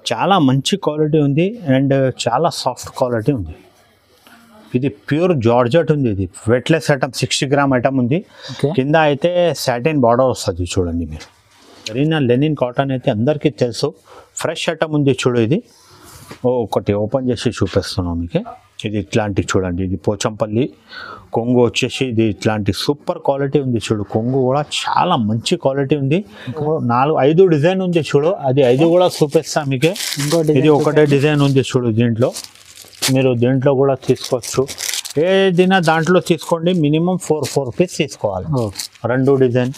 చాలా మంచి క్వాలిటీ ఉంది అండ్ చాలా సాఫ్ట్ క్వాలిటీ ఉంది ఇది ప్యూర్ జార్జెట్ ఉంది ఇది weightless item sixty gram item ఉంది ఓకే కింద అయితే సాటిన్ బార్డర్ వస్తుంది చూడండి మీరు మెరీనా లెనిన్ కాటన్ అయితే అందరికీ తెలుసు ఫ్రెష్ ఐటమ్ ఉంది చూడు ఇది ఓ ఒకటి ఓపెన్ చేసి చూపిస్తున్నాం మీకు ఇది ఇట్లాంటి చూడండి ఇది పోచంపల్లి కొంగు వచ్చేసి ఇది ఇట్లాంటి సూపర్ క్వాలిటీ ఉంది చూడు కొంగు కూడా చాలా మంచి క్వాలిటీ ఉంది నాలుగు ఐదు డిజైన్ ఉంది చూడు అది ఐదు కూడా చూపిస్తాం మీకు ఇంకో ఇది డిజైన్ ఒకటే డిజైన్ ఉంది చూడు దీంట్లో మీరు దీంట్లో కూడా తీసుకోవచ్చు ఏదైనా దాంట్లో తీసుకోండి మినిమం ఫోర్ ఫోర్ పీస్ తీసుకోవాలి ఓ, రెండు డిజైన్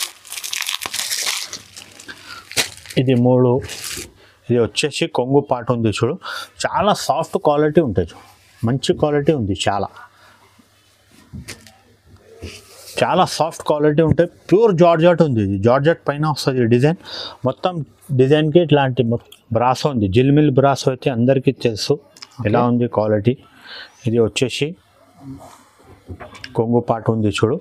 ఇది మూడు ఇది వచ్చేసి కొంగు పాట ఉంది చూడు చాలా సాఫ్ట్ క్వాలిటీ ఉంటుంది చూడు మంచి క్వాలిటీ ఉంది చాలా చాలా సాఫ్ట్ క్వాలిటీ ఉంటాయి ప్యూర్ జార్జెట్ ఉంది ఇది జార్జెట్ పైన వస్తుంది ఈ డిజైన్ మొత్తం డిజైన్కి ఇట్లాంటి బ్రాసో ఉంది జిల్మిల్ బ్రాసో అయితే అందరికీ తెలుసు ఎలా ఉంది క్వాలిటీ ఇది వచ్చేసి కొంగు పాట ఉంది చూడు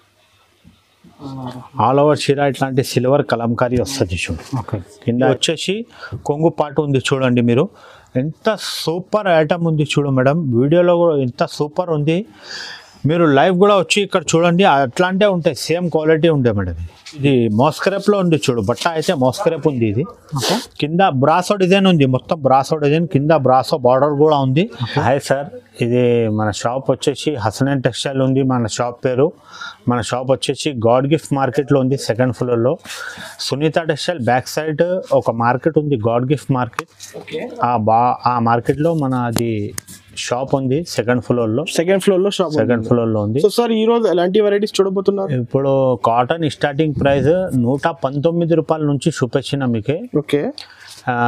ఆల్ ఓవర్ చీర ఇట్లాంటి సిల్వర్ కలంకారీ వస్తుంది చూడు ఓకే కింద వచ్చేసి కొంగు పాటు ఉంది చూడండి మీరు ఎంత సూపర్ ఐటమ్ ఉంది చూడు మేడం వీడియోలో కూడా ఎంత సూపర్ ఉంది మీరు లైవ్ కూడా వచ్చి ఇక్కడ చూడండి అట్లాంటే ఉంటాయి సేమ్ క్వాలిటీ ఉంటాయి మేడం ఇది మోస్క్రేప్లో ఉంది చూడు బట్ట అయితే మోస్క్రేప్ ఉంది ఇది ఓకే కింద బ్రాసో డిజైన్ ఉంది మొత్తం బ్రాసో డిజైన్ కింద బ్రాసో బార్డర్ కూడా ఉంది హాయ్ సార్ ఇది మన షాప్ వచ్చేసి హసనైన్ టెక్స్టైల్ ఉంది మన షాప్ పేరు మన షాప్ వచ్చేసి గాడ్ గిఫ్ట్ మార్కెట్లో ఉంది సెకండ్ ఫ్లోర్లో సునీత టెక్స్టైల్ బ్యాక్ సైడ్ ఒక మార్కెట్ ఉంది గాడ్ గిఫ్ట్ మార్కెట్ ఓకే ఆ బా ఆ మార్కెట్లో మన అది షాప్ ఉంది సెకండ్ ఫ్లోర్లో సెకండ్ ఫ్లోర్ లో షాప్ సెకండ్ ఫ్లోర్లో ఉంది సో సార్ ఈ రోజు ఎలాంటి వెరైటీస్ చూడబోతున్నారు ఇప్పుడు కాటన్ స్టార్టింగ్ ప్రైస్ నూట పంతొమ్మిది రూపాయల నుంచి చూపించిన మీకే ఓకే ఆ,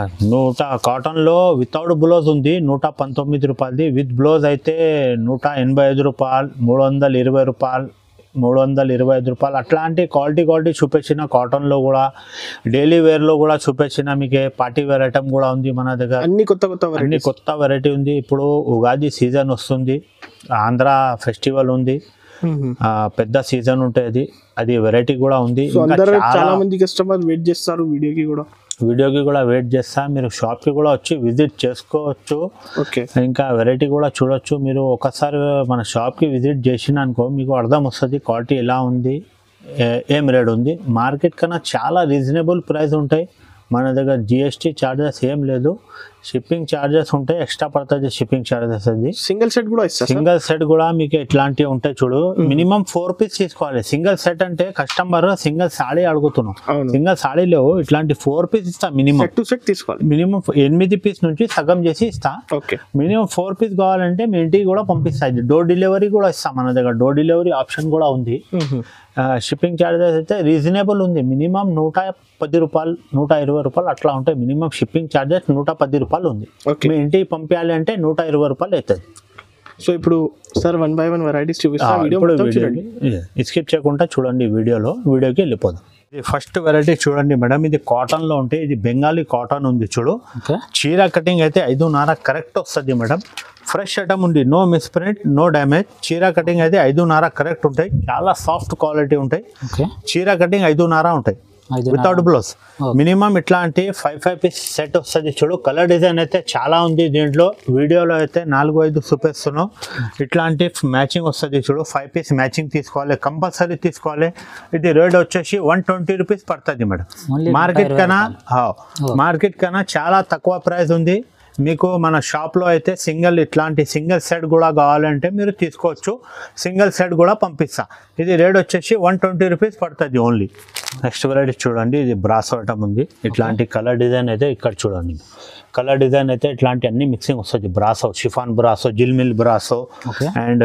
నూట కాటన్లో వితౌట్ బ్లౌజ్ ఉంది నూట పంతొమ్మిది రూపాయలది విత్ బ్లౌజ్ అయితే నూట ఎనభై ఐదు రూపాయలు మూడు వందల ఇరవై రూపాయలు మూడు వందల ఇరవై ఐదు రూపాయలు అట్లాంటి క్వాలిటీ క్వాలిటీ చూపించిన కాటన్లో కూడా డైలీ వేర్లో కూడా చూపించిన మీకు పార్టీ వేర్ ఐటమ్ కూడా ఉంది మన దగ్గర అన్ని కొత్త కొత్త అన్ని వెరైటీస్ కొత్త వెరైటీ ఉంది ఇప్పుడు ఉగాది సీజన్ వస్తుంది ఆంధ్ర ఫెస్టివల్ ఉంది ఆ, పెద్ద సీజన్ ఉంటుంది అది వెరైటీ కూడా ఉంది సో ఇంకా అందరూ చాలా చాలా మంది కస్టమర్ వెయిట్ చేస్తారు వీడియోకి కూడా వీడియోకి కూడా వెయిట్ చేస్తా మీరు షాప్కి కూడా వచ్చి విజిట్ చేసుకోవచ్చు ఓకే ఇంకా వెరైటీ కూడా చూడొచ్చు మీరు ఒకసారి మన షాప్కి విజిట్ చేసిన అనుకో మీకు అర్థం వస్తుంది క్వాలిటీ ఎలా ఉంది ఏ- ఏం రేట్ ఉంది మార్కెట్ కన్నా చాలా రీజనబుల్ ప్రైస్ ఉంటాయి మన దగ్గర జిఎస్టీ ఛార్జెస్ ఏం లేదు షిప్పింగ్ ఛార్జెస్ ఉంటాయి ఎక్స్ట్రా పడుతుంది షిప్పింగ్ ఛార్జెస్ అది సింగిల్ సెట్ కూడా ఇస్తారు సార్ సింగిల్ సెట్ కూడా మీకు ఇట్లాంటివి ఉంటాయి చూడు మినిమం ఫోర్ పీస్ తీసుకోవాలి సింగిల్ సెట్ అంటే కస్టమర్ సింగిల్ సాడీ అడుగుతున్నాం అవును సింగిల్ సాడీలో ఇట్లాంటి ఫోర్ పీస్ ఇస్తా మినిమం సెట్ టు సెట్ తీసుకోవాలి మినిమం ఎనిమిది పీస్ నుంచి సగం చేసి ఇస్తా ఓకే మినిమం ఫోర్ పీస్ కావాలంటే మీ ఇంటికి కూడా పంపిస్తాయి డోర్ డెలివరీ కూడా ఇస్తాం మన దగ్గర డోర్ డెలివరీ ఆప్షన్ కూడా ఉంది షిప్పింగ్ ఛార్జెస్ అయితే రీజనబుల్ ఉంది మినిమం నూట పది రూపాయలు నూట ఇరవై రూపాయలు అట్లా ఉంటాయి మినిమం షిప్పింగ్ ఛార్జెస్ నూట పది రూపాయలు ఉంది ఓకే మీ ఇంటికి పంపించాలి అంటే నూట ఇరవై రూపాయలు అవుతుంది సో ఇప్పుడు sir one by one varieties చూపిస్తా వీడియో ఇప్పుడు మొత్తం చూడండి స్కిప్ చేయకుండా చూడండి వీడియోలో వీడియోకి వెళ్ళిపోదాం ఇది ఫస్ట్ వెరైటీ చూడండి మేడం ఇది కాటన్లో ఉంటే ఇది బెంగాలీ కాటన్ ఉంది చూడు ఓకే చీర కటింగ్ అయితే ఐదున్నర కరెక్ట్ వస్తుంది మేడం ఫ్రెష్ ఐటమ్ ఉంది నో మిస్ప్రింట్ నో డ్యామేజ్ చీర కటింగ్ అయితే ఐదున్నర కరెక్ట్ ఉంటాయి చాలా సాఫ్ట్ క్వాలిటీ ఉంటాయి ఓకే చీర కటింగ్ ఐదున్నర ఉంటాయి ఐదున్నర. Without blouse Okay. మినిమం ఇట్లాంటి ఫైవ్ ఫైవ్ పీస్ సెట్ వస్తుంది చూడు కలర్ డిజైన్ అయితే చాలా ఉంది దీంట్లో వీడియోలో అయితే నాలుగు ఐదు చూపిస్తున్నాం ఇట్లాంటి మ్యాచింగ్ వస్తుంది చూడు ఫైవ్ పీస్ మ్యాచింగ్ తీసుకోవాలి కంపల్సరీ తీసుకోవాలి ఇది రేట్ వచ్చేసి వన్ ట్వంటీ రూపీస్ పడుతుంది మేడం Only మార్కెట్ 120 కన్నా Oh. మార్కెట్ కన్నా చాలా తక్కువ ప్రైస్ ఉంది మీకు మన షాప్లో అయితే సింగిల్ ఇట్లాంటి సింగిల్ సెట్ కూడా కావాలంటే మీరు తీసుకోవచ్చు సింగిల్ సెట్ కూడా పంపిస్తా ఇది రేట్ వచ్చేసి వన్ ట్వంటీ రూపీస్ పడుతుంది ఓన్లీ నెక్స్ట్ వెరైటీ చూడండి ఇది బ్రాస్ ఐటమ్ ఉంది ఇట్లాంటి కలర్ డిజైన్ అయితే ఇక్కడ చూడండి కలర్ డిజైన్ అయితే ఇట్లాంటి అన్ని మిక్సింగ్ వస్తుంది brasso chiffon brasso jhilmil brasso Okay. And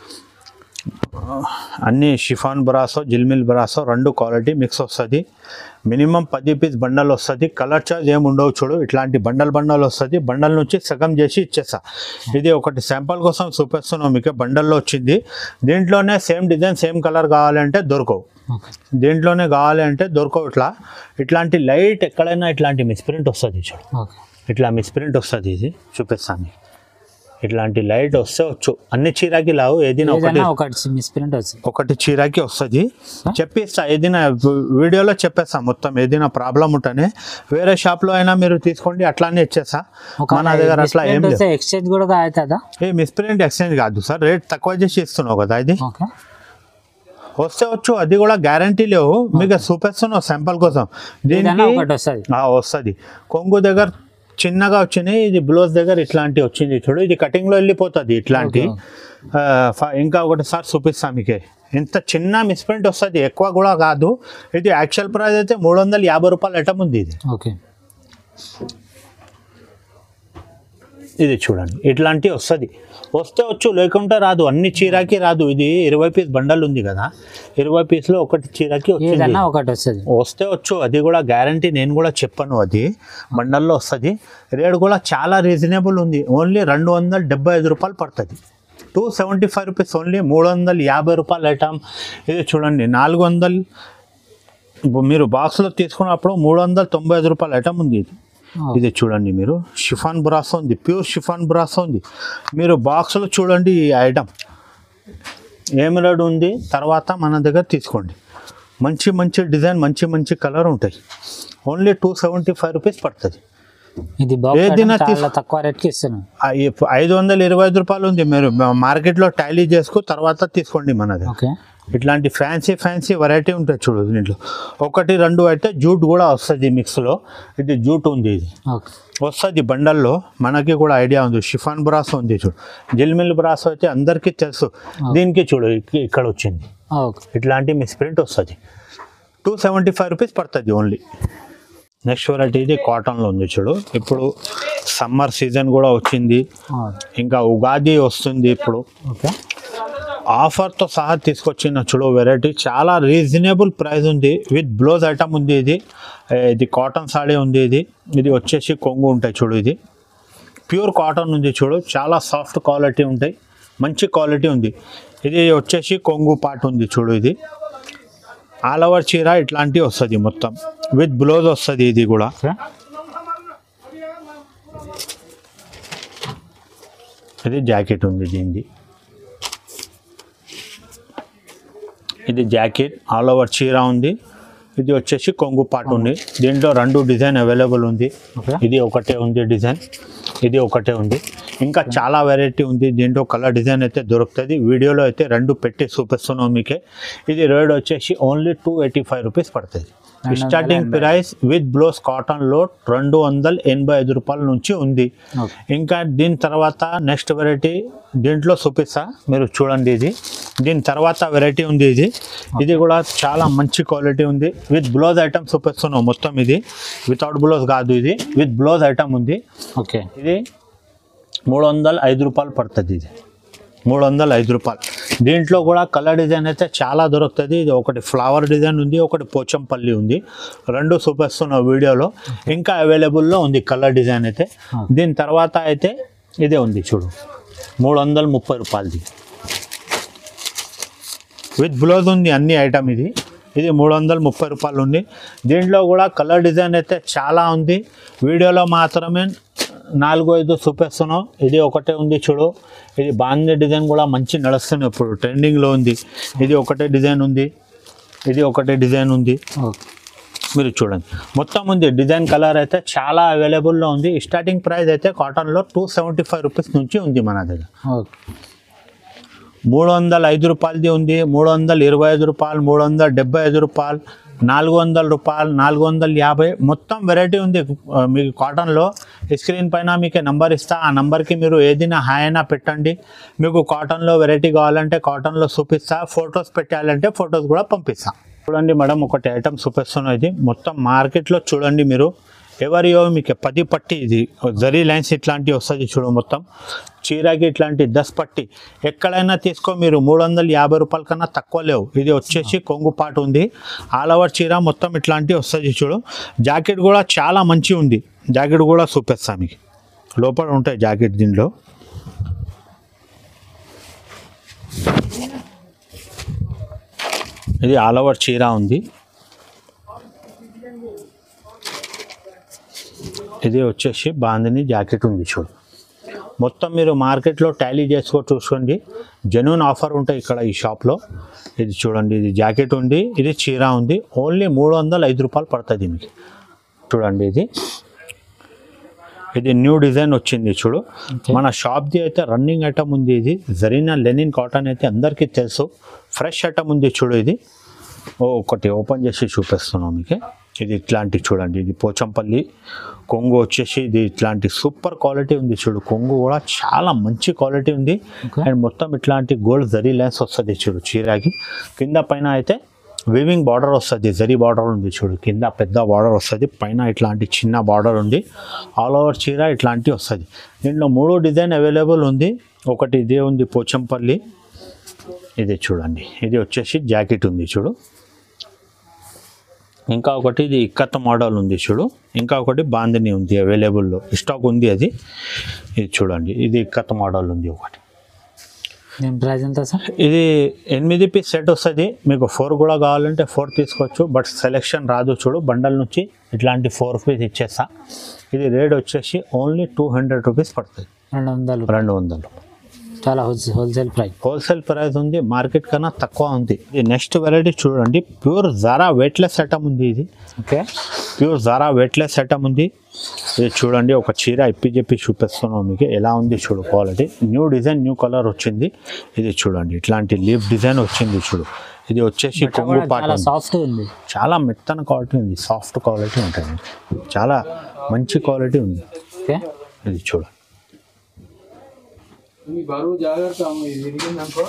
అన్ని షిఫాన్ బ్రాసో జిల్మిల్ బ్రాసో రెండు క్వాలిటీ మిక్స్ వస్తుంది మినిమం పది పీస్ బండల్ వస్తుంది కలర్ చార్జ్ ఏమి ఉండవు చూడు ఇట్లాంటి బండల్ బండల్ వస్తుంది బండల్ నుంచి సగం చేసి ఇచ్చేస్తా ఇది ఒకటి శాంపుల్ కోసం చూపిస్తున్నాం మీకు బండల్లో వచ్చింది దీంట్లోనే సేమ్ డిజైన్ సేమ్ కలర్ కావాలంటే దొరకవు ఓకే దీంట్లోనే కావాలి అంటే దొరకవు ఇట్లా ఇట్లాంటి లైట్ ఎక్కడైనా ఇట్లాంటి మిస్ప్రింట్ వస్తుంది చూడు ఓకే ఇట్లా మిస్ప్రింట్ వస్తుంది ఇది చూపిస్తాను మీకు. ఇట్లాంటి లైట్ వస్తే వచ్చు అన్ని చీరాకి లావు ఏదైనా ఒకటి ఏదైనా ఒకటి మిస్ప్రింట్ వచ్చింది ఒకటి చీరాకి వస్తుంది చెప్పిస్తా ఏదైనా వీడియోలో చెప్పేస్తా మొత్తం ఏదైనా ప్రాబ్లం ఉంటేనే వేరే షాప్లో అయినా మీరు తీసుకోండి అట్లానే ఇచ్చేస్తా మన దగ్గర అట్లా ఏం లేదు ఎక్స్చేంజ్ కూడా అవుతుందా ఏ మిస్ప్రింట్ ఎక్స్చేంజ్ కాదు సార్ రేట్ తక్కువ చేసి ఇస్తున్నావు కదా ఇది ఓకే వస్తే వచ్చు అది కూడా గ్యారంటీ లేవు మీకు చూపిస్తున్నావు శాంపుల్ కోసం ఏదైనా దీనికి ఒకటి వస్తుంది వస్తుంది కొంగు దగ్గర చిన్నగా వచ్చినాయి ఇది బ్లౌజ్ దగ్గర ఇట్లాంటి వచ్చింది చూడు ఇది కటింగ్లో వెళ్ళిపోతుంది ఇట్లాంటి ఆ, ఫ- ఇంకా ఒకటి సార్ చూపిస్తా మీకే ఇంత చిన్న మిస్ప్రింట్ వస్తుంది ఎక్కువ కూడా కాదు ఇది యాక్చువల్ ప్రైస్ అయితే మూడు వందల యాభై రూపాయలు ఎటం ఉంది ఇది ఓకే ఇది చూడండి ఇట్లాంటివి వస్తుంది వస్తే వచ్చు లేకుంటే రాదు అన్ని చీరాకి రాదు ఇది ఇరవై పీస్ బండల్ ఉంది కదా ఇరవై పీస్లో ఒకటి చీరాకి వచ్చింది ఏదైనా ఒకటి వస్తుంది వస్తే వచ్చు అది కూడా గ్యారంటీ నేను కూడా చెప్పాను అది బండల్లో వస్తుంది రేట్ కూడా చాలా రీజనబుల్ ఉంది ఓన్లీ రెండు వందల డెబ్బై ఐదు రూపాయలు పడుతుంది two seventy five rupees only మూడు వందల యాభై రూపాయలు ఐటమ్ ఇది చూడండి నాలుగు వందలు ఇప్పుడు మీరు బాక్స్లో తీసుకున్నప్పుడు మూడు వందల తొంభై ఐదు రూపాయలు ఐటమ్ ఉంది ఇది ఇది చూడండి మీరు షిఫాన్ బ్రాస్ ఉంది ప్యూర్ షిఫాన్ బ్రాస్ ఉంది మీరు బాక్స్లో చూడండి ఈ ఐటమ్ ఏమిరాడ్ ఉంది తర్వాత మన దగ్గర తీసుకోండి మంచి మంచి డిజైన్ మంచి మంచి కలర్ ఉంటాయి only two seventy five rupees పడుతుంది ఇది బాక్స్ ఏదైనా చాలా తీసు- తక్కువ రేట్కి ఇస్తున్నాను ఆ ఇప్- ఐదు వందల ఇరవై ఐదు రూపాయలు ఉంది మీరు మా- మార్కెట్లో టాలీ చేసుకో తర్వాత తీసుకోండి మనది ఓకే ఇట్లాంటి ఫ్యాన్సీ ఫ్యాన్సీ వెరైటీ ఉంటుంది చూడు దీంట్లో ఒకటి రెండు అయితే జూట్ కూడా వస్తుంది మిక్స్లో ఇది జూట్ ఉంది ఇది ఓకే వస్తుంది బండల్లో మనకి కూడా ఐడియా ఉంది షిఫాన్ బ్రాస్ ఉంది చూడు జిల్మిల్ బ్రాస్ అయితే అందరికీ తెలుసు దీనికి చూడు ఇక్- ఇక్కడ వచ్చింది ఓకే ఇట్లాంటి మిస్ప్రింట్ వస్తుంది టూ సెవెంటీ ఫైవ్ రూపీస్ పడుతుంది ఓన్లీ నెక్స్ట్ వెరైటీ ఇది కాటన్లో ఉంది చూడు ఇప్పుడు సమ్మర్ సీజన్ కూడా వచ్చింది ఇంకా ఉగాది వస్తుంది ఇప్పుడు ఓకే ఆఫర్తో సహా తీసుకొచ్చిన చూడు వెరైటీ చాలా రీజనబుల్ ప్రైస్ ఉంది విత్ బ్లౌజ్ ఐటమ్ ఉంది ఇది ఏ, ఇది కాటన్ సాడీ ఉంది ఇది ఇది వచ్చేసి కొంగు ఉంటాయి చూడు ఇది ప్యూర్ కాటన్ ఉంది చూడు చాలా సాఫ్ట్ క్వాలిటీ ఉంటాయి మంచి క్వాలిటీ ఉంది ఇది వచ్చేసి కొంగు పార్ట్ ఉంది చూడు ఇది ఆల్ ఓవర్ చీర ఇట్లాంటివి వస్తుంది మొత్తం విత్ బ్లౌజ్ వస్తుంది ఇది కూడా ఓకే ఇది జాకెట్ ఉంది దీనిది ఇది జాకెట్ ఆల్ ఓవర్ చీర ఉంది ఇది వచ్చేసి కొంగు పాటు ఉంది దీంట్లో రెండు డిజైన్ అవైలబుల్ ఉంది ఓకే ఇది ఒకటే ఉంది డిజైన్ ఇది ఒకటే ఉంది ఇంకా చాలా వెరైటీ ఉంది దీంట్లో కలర్ డిజైన్ అయితే దొరుకుతుంది వీడియోలో అయితే రెండు పెట్టి చూపిస్తున్నాం మీకే ఇది రేట్ వచ్చేసి only two eighty five rupees పడుతుంది రెండు వందల స్టార్టింగ్ ఎనభై. ప్రైస్ విత్ బ్లౌజ్ కాటన్ లో రెండు వందల ఎనభై ఐదు రూపాయల నుంచి ఉంది ఓకే ఇంకా దీని తర్వాత నెక్స్ట్ వెరైటీ దీంట్లో చూపిస్తా మీరు చూడండి ఇది దీని తర్వాత వెరైటీ ఉంది ఇది ఇది కూడా చాలా మంచి క్వాలిటీ ఉంది విత్ బ్లౌజ్ ఐటమ్ చూపిస్తున్నాం మొత్తం ఇది వితౌట్ బ్లౌజ్ కాదు ఇది విత్ బ్లౌజ్ ఐటమ్ ఉంది ఓకే ఇది మూడు వందల ఐదు రూపాయలు పడుతుంది ఇది మూడు వందల ఐదు రూపాయలు దీంట్లో కూడా కలర్ డిజైన్ అయితే చాలా దొరుకుతుంది ఇది ఒకటి ఫ్లవర్ డిజైన్ ఉంది ఒకటి పోచంపల్లి ఉంది రెండు చూపిస్తున్న వీడియోలో ఇంకా అవైలబుల్లో ఉంది కలర్ డిజైన్ అయితే దీని తర్వాత అయితే ఇదే ఉంది చూడు మూడు వందల ముప్పై రూపాయలది విత్ బ్లౌజ్ ఉంది అన్ని ఐటమ్ ఇది ఇది మూడు వందల ముప్పై రూపాయలు ఉంది దీంట్లో కూడా కలర్ డిజైన్ అయితే చాలా ఉంది వీడియోలో మాత్రమే నాలుగు ఐదు చూపిస్తున్నాం ఇది ఒకటే ఉంది చూడు ఇది బాగుంది డిజైన్ కూడా మంచి నడుస్తుంది ఇప్పుడు ట్రెండింగ్లో ఉంది ఇది ఒకటే డిజైన్ ఉంది ఇది ఒకటే డిజైన్ ఉంది ఓకే మీరు చూడండి మొత్తం ఉంది డిజైన్ కలర్ అయితే చాలా అవైలబుల్లో ఉంది స్టార్టింగ్ ప్రైస్ అయితే కాటన్లో టూ సెవెంటీ ఫైవ్ రూపీస్ నుంచి ఉంది మన దగ్గర ఓకే మూడు వందల ఐదు రూపాయలది ఉంది మూడు వందల ఇరవై ఐదు రూపాయలు మూడు వందల డెబ్బై ఐదు రూపాయలు నాలుగు వందల రూపాయలు నాలుగు వందల యాభై మొత్తం వెరైటీ ఉంది ఆ, మీకు కాటన్లో స్క్రీన్ పైన మీకు నెంబర్ ఇస్తా ఆ నెంబర్కి మీరు ఏదైనా హాయ్ అయినా పెట్టండి మీకు కాటన్లో వెరైటీ కావాలంటే కాటన్లో చూపిస్తా ఫొటోస్ పెట్టాలంటే ఫొటోస్ కూడా పంపిస్తా చూడండి మేడం ఒకటి ఐటమ్ చూపిస్తున్నా ఇది మొత్తం మార్కెట్లో చూడండి మీరు ఎవరియో మీకు పది పట్టి ఇది జరీ లైన్స్ ఇట్లాంటివి వస్తుంది చూడు మొత్తం చీరకి ఇట్లాంటి దస్ పట్టి ఎక్కడైనా తీసుకో మీరు మూడు వందల యాభై రూపాయల కన్నా తక్కువ లేవు ఇది వచ్చేసి కొంగు పాటు ఉంది ఆల్ ఓవర్ చీర మొత్తం ఇట్లాంటివి వస్తుంది చూడు జాకెట్ కూడా చాలా మంచి ఉంది జాకెట్ కూడా చూపిస్తా మీకు లోపల ఉంటాయి జాకెట్ దీనిలో ఇది ఆల్ ఓవర్ చీర ఉంది ఇది వచ్చేసి బాందిని జాకెట్ ఉంది చూడు మొత్తం మీరు మార్కెట్లో టాలీ చేసుకో చూసుకోండి జెన్యున్ ఆఫర్ ఉంటాయి ఇక్కడ ఈ షాప్లో ఇది చూడండి ఇది జాకెట్ ఉంది ఇది చీర ఉంది ఓన్లీ మూడు వందల ఐదు రూపాయలు పడుతుంది మీకు చూడండి ఇది ఇది న్యూ డిజైన్ వచ్చింది చూడు Okay. మన షాప్ది అయితే రన్నింగ్ ఐటమ్ ఉంది ఇది జరీనా లెనిన్ కాటన్ అయితే అందరికీ తెలుసు ఫ్రెష్ ఐటమ్ ఉంది చూడు ఇది ఓ ఒకటి ఓపెన్ చేసి చూపిస్తున్నాం మీకు ఇది ఇట్లాంటి చూడండి ఇది పోచంపల్లి కొంగు వచ్చేసి ఇది ఇట్లాంటి సూపర్ క్వాలిటీ ఉంది చూడు కొంగు కూడా చాలా మంచి క్వాలిటీ ఉంది Okay. అండ్ మొత్తం ఇట్లాంటి గోల్డ్ జరీ లెన్స్ వస్తుంది చూడు చీరకి కింద పైన అయితే వివింగ్ బార్డర్ వస్తుంది జరీ బార్డర్ ఉంది చూడు కింద పెద్ద బార్డర్ వస్తుంది పైన ఇట్లాంటి చిన్న బార్డర్ ఉంది ఆల్ ఓవర్ చీర ఇట్లాంటి వస్తుంది దీంట్లో మూడు డిజైన్ అవైలబుల్ ఉంది ఒకటి ఇదే ఉంది పోచంపల్లి ఇది చూడండి ఇది వచ్చేసి జాకెట్ ఉంది చూడు ఇంకా ఒకటి ఇది ఇక్కత్ మోడల్ ఉంది చూడు ఇంకా ఒకటి బాందిని ఉంది అవైలబుల్లో స్టాక్ ఉంది అది ఇది చూడండి ఇది ఇక్కత్ మోడల్ ఉంది ఒకటి దీని ప్రైస్ ఎంత సార్ ఇది ఎనిమిది పీస్ సెట్ వస్తుంది మీకు ఫోర్ కూడా కావాలంటే ఫోర్ తీసుకోవచ్చు బట్ సెలెక్షన్ రాదు చూడు బండల్ నుంచి ఇట్లాంటి ఫోర్ పీస్ ఇచ్చేస్తా ఇది రేట్ వచ్చేసి ఓన్లీ టూ హండ్రెడ్ రూపీస్ పడుతుంది రెండు వందలు రెండు వందలు చాలా wholesale wholesale price wholesale price ఉంది మార్కెట్ కన్నా తక్కువ ఉంది ఇది నెక్స్ట్ వెరైటీ చూడండి ప్యూర్ జారా వెయిట్లెస్ ఐటమ్ ఉంది ఇది ఓకే ప్యూర్ జారా వెయిట్లెస్ ఐటమ్ ఉంది ఇది చూడండి ఒక చీర ఇప్పి చెప్పి చూపిస్తున్నాం మీకు ఎలా ఉంది చూడు quality new design new colour వచ్చింది ఇది చూడండి ఇట్లాంటి లీఫ్ డిజైన్ వచ్చింది చూడు ఇది వచ్చేసి కొంగు పాట చాలా ఉంది. సాఫ్ట్ ఉంది చాలా మెత్తన క్వాలిటీ ఉంది సాఫ్ట్ క్వాలిటీ ఉంటుంది చాలా మంచి క్వాలిటీ ఉంది ఓకే ఇది చూడు ఈ బరువు జాగ్రత్త ఇది విరిగిందనుకో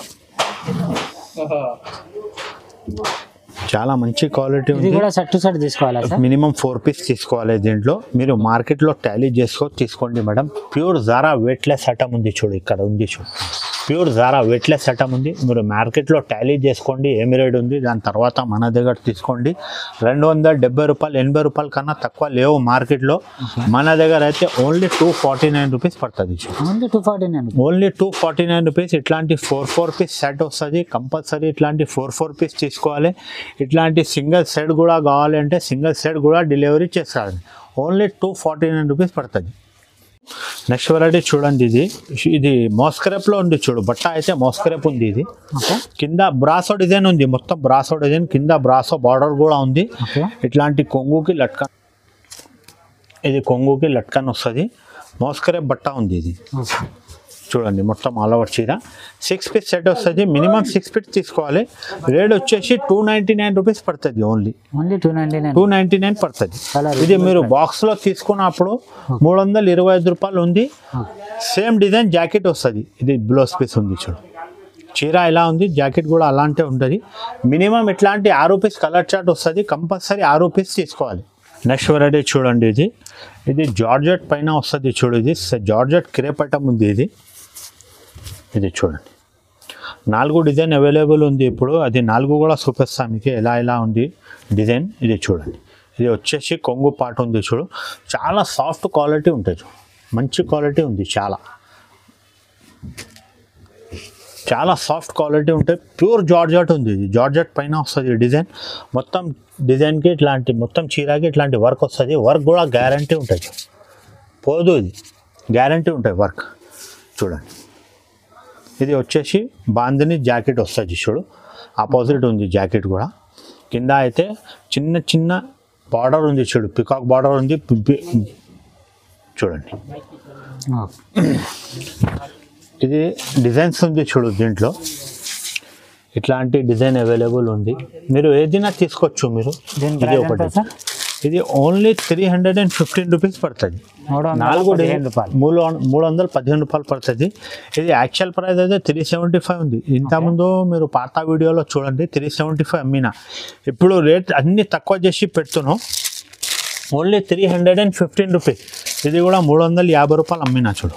చాలా మంచి క్వాలిటీ ఇది ఉంది కూడా సెట్ టు సెట్ తీసుకోవాలా సార్ మినిమం ఫోర్ పీస్ తీసుకోవాలి దీంట్లో మీరు మార్కెట్లో టాలీ చేసుకో తీసుకోండి మేడం ప్యూర్ జారా వెయిట్లెస్ ఐటమ్ ఉంది చూడు ఇక్కడ ఉంది చూడు ప్యూర్ జారా వెయిట్లెస్ ఐటమ్ ఉంది మీరు మార్కెట్లో టాలీ చేసుకోండి ఏమి రేట్ ఉంది దాని తర్వాత మన దగ్గర తీసుకోండి రెండు వందల డెబ్బై రూపాయలు ఎనభై రూపాయల కన్నా తక్కువ లేవు మార్కెట్లో మన దగ్గర అయితే only two forty nine rupees పడుతుంది చూడు only two forty nine only two forty nine rupees ఇట్లాంటి ఫోర్ ఫోర్ పీస్ సెట్ వస్తుంది కంపల్సరీ ఇట్లాంటి ఫోర్ ఫోర్ పీస్ తీసుకోవాలి ఇట్లాంటి సింగిల్ సెట్ కూడా కావాలి అంటే సింగిల్ సెట్ కూడా డెలివరీ చేస్తారు only two forty nine rupees పడుతుంది నెక్స్ట్ వెరైటీ చూడండి ఇది ఇది మోస్క్రేప్లో ఉంది చూడు బట్ట అయితే మోస్క్రేప్ ఉంది ఇది ఓకే కింద బ్రాసో డిజైన్ ఉంది మొత్తం బ్రాసో డిజైన్ కింద బ్రాసో బార్డర్ కూడా ఉంది ఓకే ఇట్లాంటి కొంగుకి లట్కన్ ఇది కొంగుకి లట్కన్ వస్తుంది మోస్కరే బట్ట ఉంది ఇది చూడండి మొత్తం ఆల్ ఓవర్ చీర సిక్స్ పీస్ సెట్ వస్తుంది మినిమం సిక్స్ పీస్ తీసుకోవాలి రేట్ వచ్చేసి టూ నైంటీ నైన్ రూపీస్ పడుతుంది only only two ninety nine two ninety nine పడుతుంది చాలా ఇది మీరు బాక్స్లో తీసుకున్నప్పుడు మూడు వందల ఇరవై ఐదు రూపాయలు ఉంది సేమ్ డిజైన్ జాకెట్ వస్తుంది ఇది బ్లౌజ్ పీస్ ఉంది చూడు చీర ఎలా ఉంది జాకెట్ కూడా అలాంటి ఉంటుంది మినిమం ఇట్లాంటి ఆరు పీస్ కలర్ చార్ట్ వస్తుంది కంపల్సరీ ఆరు పీస్ తీసుకోవాలి నెక్స్ట్ వెరైటీ చూడండి ఇది ఇది జార్జెట్ పైన వస్తుంది చూడు ఇది జార్జెట్ క్రేప్ ఐటమ్ ఉంది ఇది ఇది చూడండి నాలుగు డిజైన్ అవైలబుల్ ఉంది ఇప్పుడు అది నాలుగు కూడా చూపిస్తాను మీకు ఎలా ఎలా ఉంది డిజైన్ ఇది చూడండి ఇది వచ్చేసి కొంగు పాట ఉంది చూడు చాలా సాఫ్ట్ క్వాలిటీ ఉంటుంది చూడు మంచి క్వాలిటీ ఉంది చాలా చాలా సాఫ్ట్ క్వాలిటీ ఉంటాయి ప్యూర్ జార్జెట్ ఉంది ఇది జార్జెట్ పైన వస్తుంది డిజైన్ మొత్తం డిజైన్కి ఇట్లాంటి మొత్తం చీరకి ఇట్లాంటి వర్క్ వస్తుంది వర్క్ కూడా గ్యారంటీ ఉంటుంది చూడు. పోదు ఇది గ్యారంటీ ఉంటుంది వర్క్ చూడండి ఇది వచ్చేసి బాందిని జాకెట్ వస్తుంది చూడు ఆపోజిట్ ఉంది జాకెట్ కూడా కింద అయితే చిన్న చిన్న బార్డర్ ఉంది చూడు పికాక్ బార్డర్ ఉంది పి- పి- చూడండి ఇది డిజైన్స్ ఉంది చూడు దీంట్లో ఇట్లాంటి డిజైన్ అవైలబుల్ ఉంది మీరు ఏదైనా తీసుకోవచ్చు మీరు దీని ఇది ప్రైస్ ఒకటి ఎంత సార్ ఇది only three hundred and fifteen rupees పడుతుంది మూడు వందల నాలుగు పదిహేను డిజైన్ రూపాయలు మూడు వం- మూడు వందల పదిహేను రూపాయలు పడుతుంది ఇది యాక్చువల్ ప్రైస్ అయితే త్రీ సెవెంటీ ఫైవ్ ఉంది ఇంతకుముందు మీరు పాత వీడియోలో చూడండి త్రీ సెవెంటీ ఫైవ్ అమ్మిన ఇప్పుడు రేట్ అన్ని తక్కువ చేసి పెడుతున్నాం only three hundred and fifteen rupees ఇది కూడా మూడు వందల యాభై రూపాయలు అమ్మినా చూడు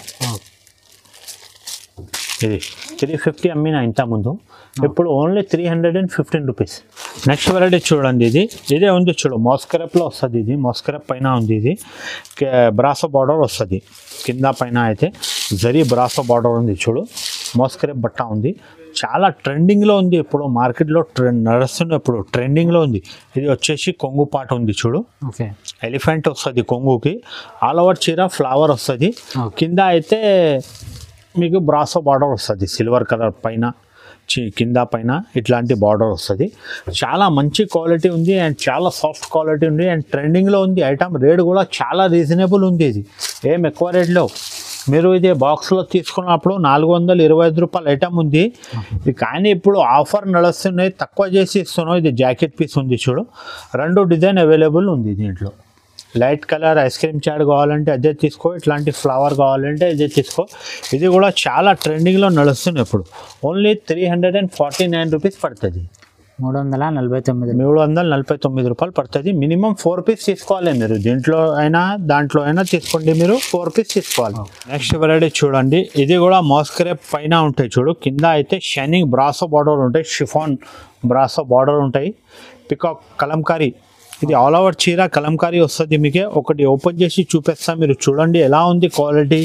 ఇది త్రీ ఫిఫ్టీ అమ్మిన ఇంతకుముందు ఇప్పుడు only three hundred and fifteen rupees next variety చూడండి ఇది ఇదే ఉంది చూడు మోస్కరప్లో వస్తుంది ఇది మోస్కరప్ పైన ఉంది ఇది కే- బ్రాసో బార్డర్ వస్తుంది కింద పైన అయితే జరీ బ్రాసో బార్డర్ ఉంది చూడు మోస్కరప్ బట్ట ఉంది చాలా ట్రెండింగ్లో ఉంది ఇప్పుడు మార్కెట్లో ట్రెండ్ నడుస్తుంది ఇప్పుడు ట్రెండింగ్లో ఉంది ఇది వచ్చేసి కొంగు పాట ఉంది చూడు ఓకే ఎలిఫెంట్ వస్తుంది కొంగుకి ఆల్ ఓవర్ చీర ఫ్లవర్ వస్తుంది Okay. కింద అయితే మీకు బ్రాసో బార్డర్ వస్తుంది సిల్వర్ కలర్ పైన చి- కింద పైన ఇట్లాంటి బార్డర్ వస్తుంది చాలా మంచి క్వాలిటీ ఉంది అండ్ చాలా సాఫ్ట్ క్వాలిటీ ఉంది అండ్ ట్రెండింగ్లో ఉంది ఐటమ్ రేట్ కూడా చాలా రీజనబుల్ ఉంది ఇది ఏం ఎక్కువ రేట్లో మీరు ఇది బాక్స్లో తీసుకున్నప్పుడు నాలుగు వందల ఇరవై ఐదు రూపాయల ఐటమ్ ఉంది ఇది కానీ ఇప్పుడు ఆఫర్ నడుస్తున్నాయి తక్కువ చేసి ఇస్తున్నాం ఇది జాకెట్ పీస్ ఉంది చూడు రెండు డిజైన్ అవైలబుల్ ఉంది దీంట్లో లైట్ కలర్ ఐస్ క్రీమ్ చాట్ కావాలంటే అదే తీసుకో ఇట్లాంటి ఫ్లవర్ కావాలంటే అదే తీసుకో ఇది కూడా చాలా ట్రెండింగ్లో నడుస్తుంది ఇప్పుడు only three hundred and forty nine rupees పడుతుంది మూడు వందల నలభై తొమ్మిది మూడు వందల నలభై తొమ్మిది రూపాయలు పడుతుంది మినిమం ఫోర్ పీస్ తీసుకోవాలి మీరు దీంట్లో అయినా దాంట్లో అయినా తీసుకోండి మీరు ఫోర్ పీస్ తీసుకోవాలి నెక్స్ట్ వెరైటీ చూడండి ఇది కూడా మాస్క్రేప్ పైన ఉంటాయి చూడు కింద అయితే షైనింగ్ బ్రాసో బార్డర్ ఉంటాయి షిఫాన్ బ్రాసో బార్డర్ ఉంటాయి పికాక్ కలంకారీ ఇది ఆల్ ఓవర్ చీర కలంకారీ వస్తుంది మీకే ఒకటి ఓపెన్ చేసి చూపిస్తా మీరు చూడండి ఎలా ఉంది క్వాలిటీ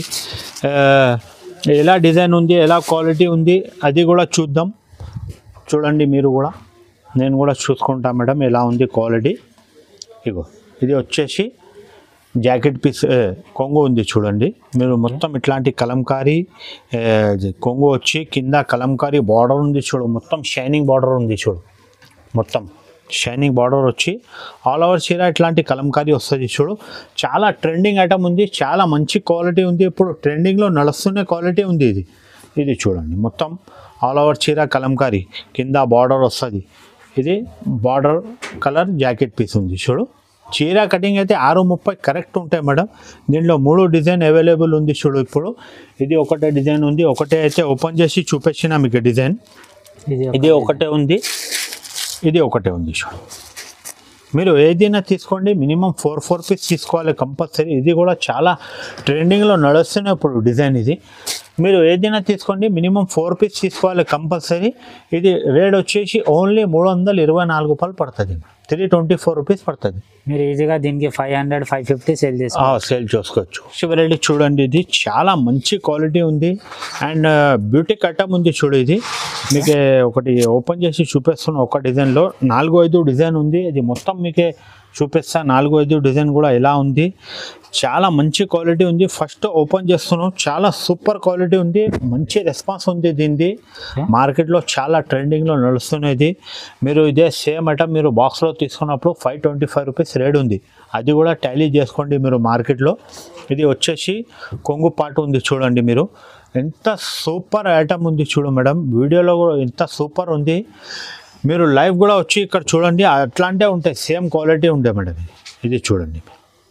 ఎలా డిజైన్ ఉంది ఎలా క్వాలిటీ ఉంది అది కూడా చూద్దాం చూడండి మీరు కూడా నేను కూడా చూసుకుంటా మేడం ఎలా ఉంది క్వాలిటీ ఇగో ఇది వచ్చేసి జాకెట్ పీస్ ఏ, కొంగు ఉంది చూడండి మీరు మొత్తం ఇట్లాంటి కలంకారీ ఏ, ఇది కొంగు వచ్చి కింద కలంకారీ బార్డర్ ఉంది చూడు మొత్తం షైనింగ్ బార్డర్ ఉంది చూడు మొత్తం షైనింగ్ బార్డర్ వచ్చి ఆల్ ఓవర్ చీర ఇట్లాంటి కలంకారీ వస్తుంది చూడు చాలా ట్రెండింగ్ ఐటమ్ ఉంది చాలా మంచి క్వాలిటీ ఉంది ఇప్పుడు ట్రెండింగ్లో నడుస్తున్న క్వాలిటీ ఉంది ఇది ఇది చూడండి మొత్తం ఆల్ ఓవర్ చీర కలంకారీ కింద బార్డర్ వస్తుంది ఇది బార్డర్ కలర్ జాకెట్ పీస్ ఉంది చూడు చీర కటింగ్ అయితే ఆరు ముప్పై కరెక్ట్ ఉంటాయి మేడం దీంట్లో మూడు డిజైన్ అవైలబుల్ ఉంది చూడు ఇప్పుడు ఇది ఒకటే డిజైన్ ఉంది ఒకటే అయితే ఓపెన్ చేసి చూపించిన మీకు డిజైన్ ఇది ఇది ఒకటే ఉంది ఇది ఒకటే ఉంది చూడు మీరు ఏదైనా తీసుకోండి మినిమం ఫోర్ ఫోర్ పీస్ తీసుకోవాలి కంపల్సరీ ఇది కూడా చాలా ట్రెండింగ్లో నడుస్తున్న ఇప్పుడు డిజైన్ ఇది మీరు ఏదైనా తీసుకోండి మినిమం ఫోర్ పీస్ తీసుకోవాలి కంపల్సరీ ఇది రేట్ వచ్చేసి ఓన్లీ మూడు వందల ఇరవై నాలుగు రూపాయలు పడుతుంది త్రీ ట్వంటీ ఫోర్ రూపీస్ పడుతుంది మీరు ఈజీగా దీనికి five hundred five fifty sale చేసుకోవచ్చు సేల్ చేసుకోవచ్చు వెరైటీ చూడండి ఇది చాలా మంచి క్వాలిటీ ఉంది అండ్ బ్యూటీ కట్టం ఉంది చూడు ఇది మీకు ఒకటి ఓపెన్ చేసి చూపిస్తున్నా ఒక డిజైన్లో నాలుగు ఐదు డిజైన్ ఉంది ఇది మొత్తం మీకే చూపిస్తా నాలుగు ఐదు డిజైన్ కూడా ఎలా ఉంది చాలా మంచి క్వాలిటీ ఉంది ఫస్ట్ ఓపెన్ చేస్తున్నాం చాలా సూపర్ క్వాలిటీ ఉంది మంచి రెస్పాన్స్ ఉంది దీనిది మార్కెట్లో చాలా ట్రెండింగ్లో నడుస్తున్నది మీరు ఇదే సేమ్ ఐటమ్ మీరు బాక్స్లో తీసుకున్నప్పుడు five twenty five rupees rate ఉంది అది కూడా టాలీ చేసుకోండి మీరు మార్కెట్లో ఇది వచ్చేసి కొంగు పాటు ఉంది చూడండి మీరు ఎంత సూపర్ ఐటమ్ ఉంది చూడు మేడం వీడియోలో కూడా ఎంత సూపర్ ఉంది మీరు లైవ్ కూడా వచ్చి ఇక్కడ చూడండి అట్లాంటే ఉంటాయి సేమ్ క్వాలిటీ ఉంటాయి మేడం ఇది. ఇది చూడండి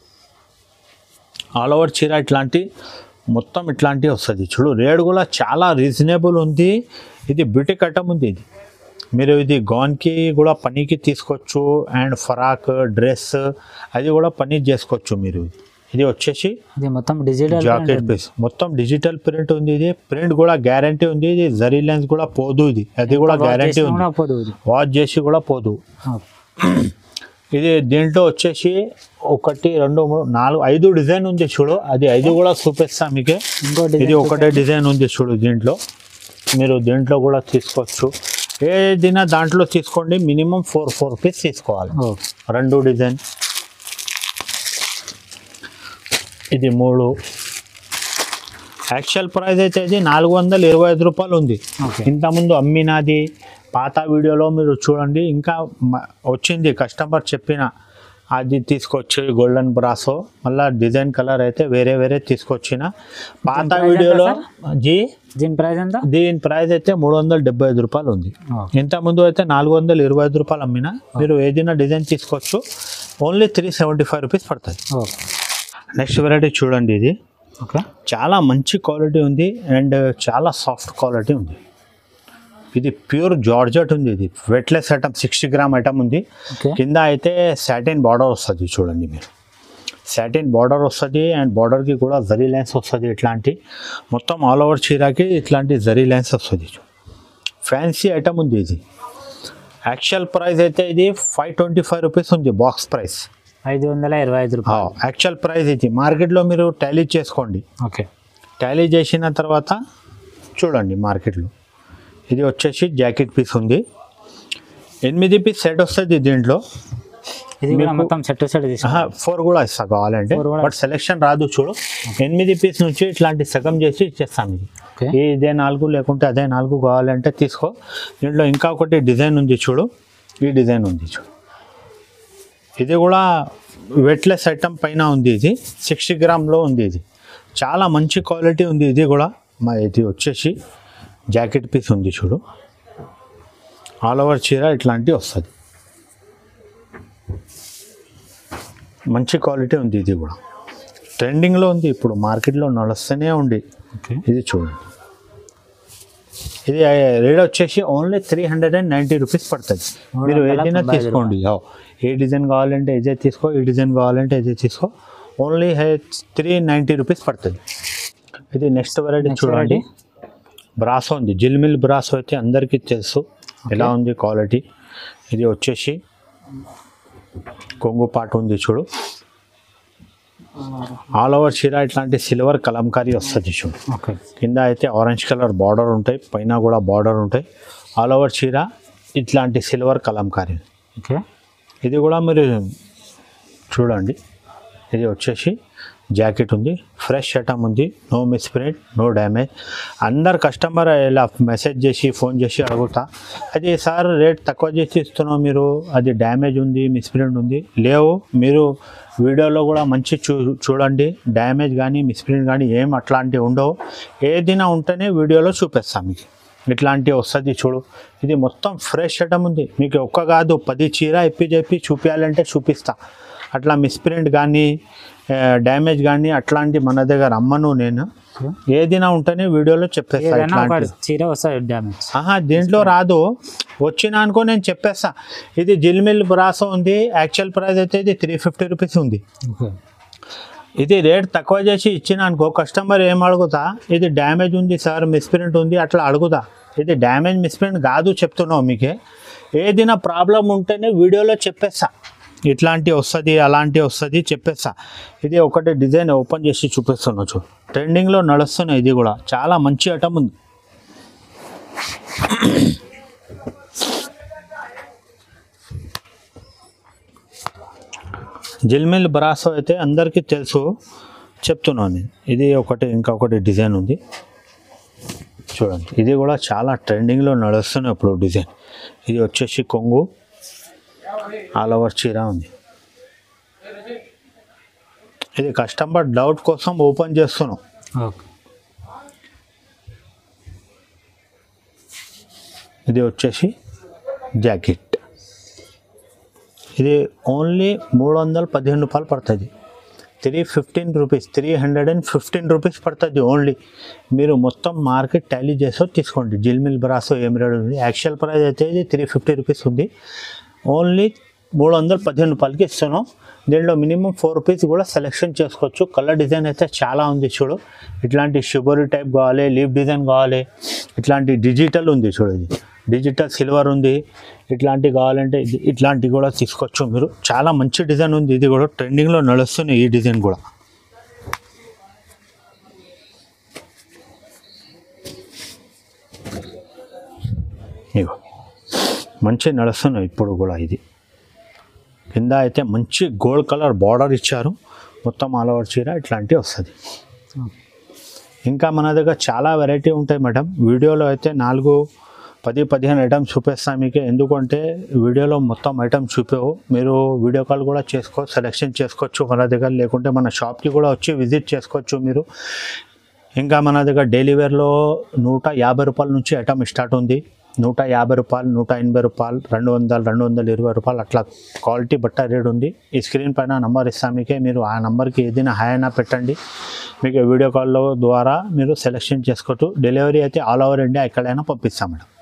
ఆల్ ఓవర్ చీర ఇట్లాంటి మొత్తం ఇట్లాంటివి వస్తుంది చూడు రేట్ కూడా చాలా రీజనబుల్ ఉంది ఇది బ్యూటీ కట్టం ఉంది ఇది మీరు ఇది గౌన్కి కూడా పనికి తీసుకోవచ్చు అండ్ ఫరాక్ డ్రెస్ అది కూడా పని చేసుకోవచ్చు మీరు ఇది వచ్చేసి ఇది మొత్తం డిజిటల్ జాకెట్ పీస్ మొత్తం డిజిటల్ ప్రింట్ ఉంది ఇది ప్రింట్ కూడా గ్యారంటీ ఉంది ఇది జరీ లెన్స్ కూడా పోదు ఇది అది కూడా గ్యారంటీ ఉంది పోదు ఇది వాచ్ చేసి కూడా పోదు ఇది దీంట్లో వచ్చేసి ఒకటి రెండు మూడు నాలుగు ఐదు డిజైన్ ఉంది చూడు అది ఐదు కూడా చూపిస్తా మీకే ఇంకో ఇది డిజైన్ ఒకటే డిజైన్ ఉంది చూడు దీంట్లో మీరు దీంట్లో కూడా తీసుకోవచ్చు ఏదైనా దాంట్లో తీసుకోండి మినిమం ఫోర్ ఫోర్ పీస్ తీసుకోవాలి ఓ, రెండు డిజైన్ ఇది మూడు యాక్చువల్ ప్రైస్ అయితే ఇది నాలుగు వందల ఇరవై ఐదు రూపాయలు ఉంది ఓకే ఇంతకుముందు అమ్మినది పాత వీడియోలో మీరు చూడండి ఇంకా మ- వచ్చింది కస్టమర్ చెప్పిన అది తీసుకొచ్చి గోల్డెన్ బ్రాసో మళ్ళీ డిజైన్ కలర్ అయితే వేరే వేరే తీసుకొచ్చిన పాత price ఎంత వీడియోలో జీ దీని ప్రైస్ ఎంత దీని ప్రైస్ అయితే మూడు వందల డెబ్బై ఐదు రూపాయలు ఉంది ఓ, ఇంత ముందు అయితే నాలుగు వందల ఇరవై ఐదు రూపాయలు అమ్మినా మీరు ఏదైనా డిజైన్ తీసుకోవచ్చు only three seventy five rupees పడుతుంది ఓ, నెక్స్ట్ వెరైటీ చూడండి ఇది ఓకే చాలా మంచి క్వాలిటీ ఉంది అండ్ చాలా సాఫ్ట్ క్వాలిటీ ఉంది ఇది ప్యూర్ జార్జెట్ ఉంది ఇది weightless item sixty gram item ఉంది ఓకే కింద అయితే సాటిన్ బార్డర్ వస్తుంది చూడండి మీరు సాటిన్ బార్డర్ వస్తుంది అండ్ బార్డర్కి కూడా జరీ లైన్స్ వస్తుంది ఇట్లాంటి మొత్తం ఆల్ ఓవర్ చీరకి ఇట్లాంటి జరీ లైన్స్ వస్తుంది ఫ్యాన్సీ ఐటమ్ ఉంది ఇది యాక్చువల్ ప్రైస్ అయితే ఇది ఫైవ్ ట్వంటీ ఫైవ్ రూపీస్ ఉంది బాక్స్ ప్రైస్ ఐదు వందల ఇరవై ఐదు రూపాయలు యాక్చువల్ ప్రైస్ ఇది మార్కెట్లో మీరు టాలీ చేసుకోండి ఓకే టాలీ చేసిన తర్వాత చూడండి మార్కెట్లో ఇది వచ్చేసి జాకెట్ పీస్ ఉంది ఎనిమిది పీస్ సెట్ వస్తుంది దీంట్లో ఇది కూడా మొత్తం సెట్ సెట్ తీసుకో ఫోర్ కూడా ఇస్తా కావాలంటే Four కూడా బట్ సెలెక్షన్ రాదు చూడు ఎనిమిది పీస్ నుంచి ఇట్లాంటి సగం చేసి ఇచ్చేస్తాం ఇది ఓకే ఈ ఇదే నాలుగు లేకుంటే అదే నాలుగు కావాలంటే తీసుకో దీంట్లో ఇంకా ఒకటి డిజైన్ ఉంది చూడు ఈ డిజైన్ ఉంది చూడు ఇది కూడా వెట్లెస్ ఐటమ్ పైన ఉంది ఇది సిక్స్టీ గ్రామ్లో ఉంది ఇది చాలా మంచి క్వాలిటీ ఉంది ఇది కూడా మా ఇది వచ్చేసి జాకెట్ పీస్ ఉంది చూడు ఆల్ ఓవర్ చీర ఇట్లాంటివి వస్తుంది మంచి క్వాలిటీ ఉంది ఇది కూడా ట్రెండింగ్లో ఉంది ఇప్పుడు మార్కెట్లో నడుస్తూనే ఉంది ఓకే ఇది చూడండి ఇది రేట్ వచ్చేసి only three hundred and ninety rupees పడుతుంది మీరు వందల ఏదైనా తొంభై ఐదు తీసుకోండి ఓ, ఏ డిజైన్ కావాలంటే ఇదే తీసుకో ఈ డిజైన్ కావాలంటే ఇదే తీసుకో ఓన్లీ త్రీ నైంటీ రూపీస్ పడుతుంది ఇది నెక్స్ట్ వెరైటీ Next చూడండి బ్రాసో ఉంది జిల్మిల్ బ్రాసో అయితే అందరికీ తెలుసు ఎలా ఉంది క్వాలిటీ ఇది వచ్చేసి కొంగు పాట ఉంది చూడు ఆల్ ఓవర్ చీర ఇట్లాంటి సిల్వర్ కలంకారీ వస్తుంది చూడు ఓకే కింద అయితే ఆరెంజ్ కలర్ బార్డర్ ఉంటాయి పైన కూడా బార్డర్ ఉంటాయి ఆల్ ఓవర్ చీర ఇట్లాంటి సిల్వర్ కలంకారీ ఓకే ఇది కూడా మీరు చూడండి ఇది వచ్చేసి జాకెట్ ఉంది ఫ్రెష్ ఐటమ్ ఉంది నో మిస్ప్రింట్ నో డ్యామేజ్ అందరు కస్టమర్ ఇలా మెసేజ్ చేసి ఫోన్ చేసి అడుగుతా అది సార్ రేట్ తక్కువ చేసి ఇస్తున్నాం మీరు అది డ్యామేజ్ ఉంది మిస్ప్రింట్ ఉంది లేవు మీరు వీడియోలో కూడా మంచి చూ చూడండి డ్యామేజ్ కానీ మిస్ప్రింట్ కానీ ఏం అట్లాంటివి ఉండవు ఏదైనా ఉంటేనే వీడియోలో చూపిస్తాం మీకు ఇట్లాంటివి వస్తుంది చూడు ఇది మొత్తం ఫ్రెష్ ఐటమ్ ఉంది మీకు ఒక్క కాదు పది చీర ఇప్పి చెప్పి చూపించాలంటే చూపిస్తా అట్లా మిస్ప్రింట్ కానీ డ్యామేజ్ కానీ అట్లాంటి మన దగ్గర అమ్మను నేను ఏదైనా ఉంటేనే వీడియోలో చెప్పేస్తా ఏదైనా ఒక ఇట్లాంటి చీర వస్తుంది డ్యామేజ్ ఆహా దీంట్లో రాదు వచ్చిన అనుకో నేను చెప్పేస్తా ఇది జిల్మిల్ బ్రాసో ఉంది యాక్చువల్ ప్రైస్ అయితే ఇది త్రీ ఫిఫ్టీ రూపీస్ ఉంది ఓకే ఇది రేట్ తక్కువ చేసి ఇచ్చిన అనుకో కస్టమర్ ఏం అడుగుతా ఇది డ్యామేజ్ ఉంది సార్ మిస్ప్రింట్ ఉంది అట్లా అడుగుతా ఇది డ్యామేజ్ మిస్ప్రింట్ కాదు చెప్తున్నావు మీకే ఏదైనా ప్రాబ్లం ఉంటేనే వీడియోలో చెప్పేస్తా ఇట్లాంటి వస్తుంది అలాంటి వస్తుంది చెప్పేస్తా ఇది ఒకటి డిజైన్ ఓపెన్ చేసి చూపిస్తున్నా చూ ట్రెండింగ్లో నడుస్తున్నాయి ఇది కూడా చాలా మంచి ఐటమ్ ఉంది జిల్మిల్ బ్రాసో అయితే అందరికీ తెలుసు చెప్తున్నాను నేను ఇది ఒకటి ఇంకొకటి డిజైన్ ఉంది చూడండి ఇది కూడా చాలా ట్రెండింగ్లో నడుస్తున్నాయి ఇప్పుడు డిజైన్ ఇది వచ్చేసి కొంగు ఆల్ ఓవర్ చీర ఉంది ఇది కస్టమర్ డౌట్ కోసం ఓపెన్ చేస్తున్నాం ఓకే ఇది వచ్చేసి జాకెట్ ఇది ఓన్లీ మూడు వందల పదిహేను రూపాయలు పడుతుంది three fifteen rupees three hundred and fifteen rupees పడుతుంది ఓన్లీ మీరు మొత్తం మార్కెట్ టాలీ చేసో తీసుకోండి జిల్మిల్ బ్రాసో ఎమిరాడ్ ఉంది యాక్చువల్ ప్రైస్ అయితే ఇది త్రీ ఫిఫ్టీ రూపీస్ ఉంది ఓన్లీ మూడు వందల పదిహేను రూపాయలకి ఇస్తున్నాం దీంట్లో మినిమం ఫోర్ రూపీస్ కూడా సెలెక్షన్ చేసుకోవచ్చు కలర్ డిజైన్ అయితే చాలా ఉంది చూడు ఇట్లాంటి షుగర్ టైప్ కావాలి లీఫ్ డిజైన్ కావాలి ఇట్లాంటి డిజిటల్ ఉంది చూడు ఇది డిజిటల్ సిల్వర్ ఉంది ఇట్లాంటివి కావాలంటే ఇది- ఇట్లాంటివి కూడా తీసుకోవచ్చు మీరు చాలా మంచి డిజైన్ ఉంది ఇది కూడా ట్రెండింగ్లో నడుస్తుంది ఈ డిజైన్ కూడా ఇగో మంచి నడుస్తున్నాయి ఇప్పుడు కూడా ఇది కింద అయితే మంచి గోల్డ్ కలర్ బార్డర్ ఇచ్చారు మొత్తం ఆల్ ఓవర్ చీర ఇట్లాంటివి వస్తుంది ఇంకా మన దగ్గర చాలా వెరైటీ ఉంటాయి మేడం వీడియోలో అయితే నాలుగు పది పదిహేను ఐటమ్స్ చూపిస్తాం మీకు ఎందుకంటే వీడియోలో మొత్తం ఐటమ్స్ చూపావు మీరు వీడియో కాల్ కూడా చేసుకో సెలెక్షన్ చేసుకోవచ్చు మన దగ్గర లేకుంటే మన షాప్కి కూడా వచ్చి విజిట్ చేసుకోవచ్చు మీరు ఇంకా మన దగ్గర డైలీ వేర్లో నూట యాభై రూపాయల నుంచి ఐటమ్ స్టార్ట్ ఉంది నూట యాభై రూపాయలు నూట ఎనభై రూపాయలు రెండు వందలు రెండు వందల ఇరవై రూపాయలు అట్లా క్వాలిటీ బట్ట రేట్ ఉంది ఈ స్క్రీన్ పైన నంబర్ ఇస్తాం మీకే మీరు ఆ నంబర్కి ఏదైనా హాయ్ అయినా పెట్టండి మీకు వీడియో కాల్లో ద్వారా మీరు సెలెక్షన్ చేసుకోవచ్చు డెలివరీ అయితే ఆల్ ఓవర్ ఇండియా ఎక్కడైనా పంపిస్తాం మేడం